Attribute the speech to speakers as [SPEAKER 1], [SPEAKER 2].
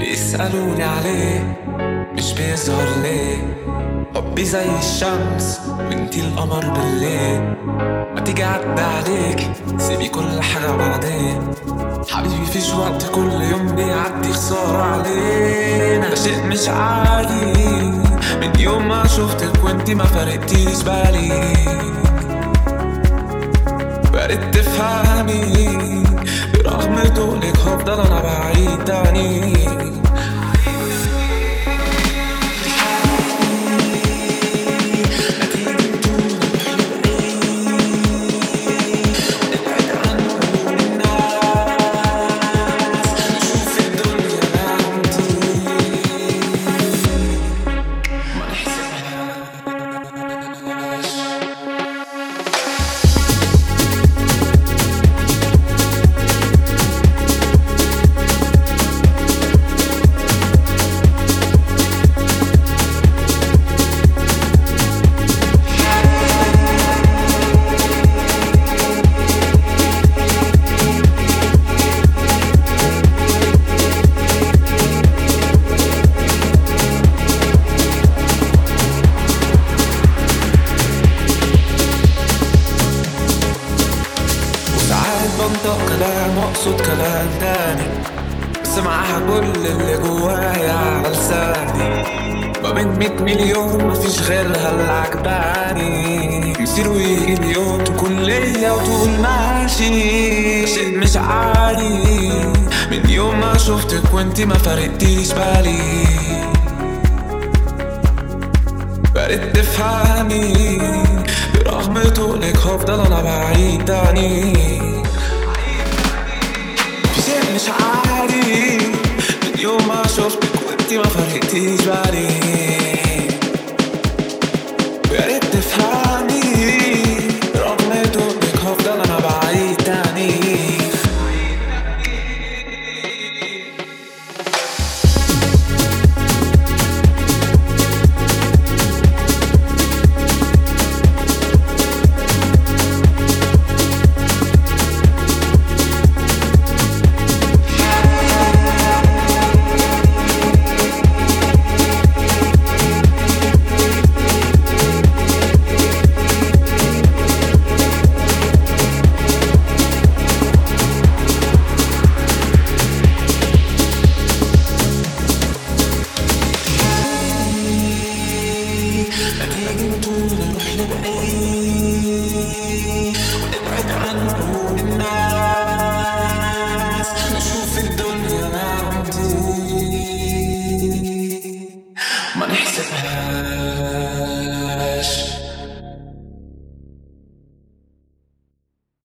[SPEAKER 1] بيسألوني عليه مش بيظهر ليه حبي زي الشمس وانتي القمر بالليل ما تيجي عدى عليك سيبي كل حاجة بعدين حبيبي فيش وقت كل يوم بيعدي خسارة علينا ده شيء مش عادي من يوم ما شفتك وانتي ما فرقتيش بالي بقيت تفهمي برغم طولك هفضل انا بعيد عنيك وساعات بنطق كلام واقصد كلام تاني بس معاها كل اللي جوايا على لساني ما بين مية مليون مفيش غيرها اللي عجباني يصير ويجي اليوم تكون ليا وتقول ماشي شيء مش عادي من يوم ما شفتك وانتي ما فرقتيش بالي بقيت تفهمي برغم طولك هفضل انا بعيد عنيك في شيء مش عادي من يوم ما شفتك وانتي ما فرقتيش بالي بقيت تفهمي برغم طولك هفضل انا بعيد عنيك نتيجة نطول نروح لبعيد ونبعد عن عيون الناس نشوف الدنيا نعدي ما نحسبهاش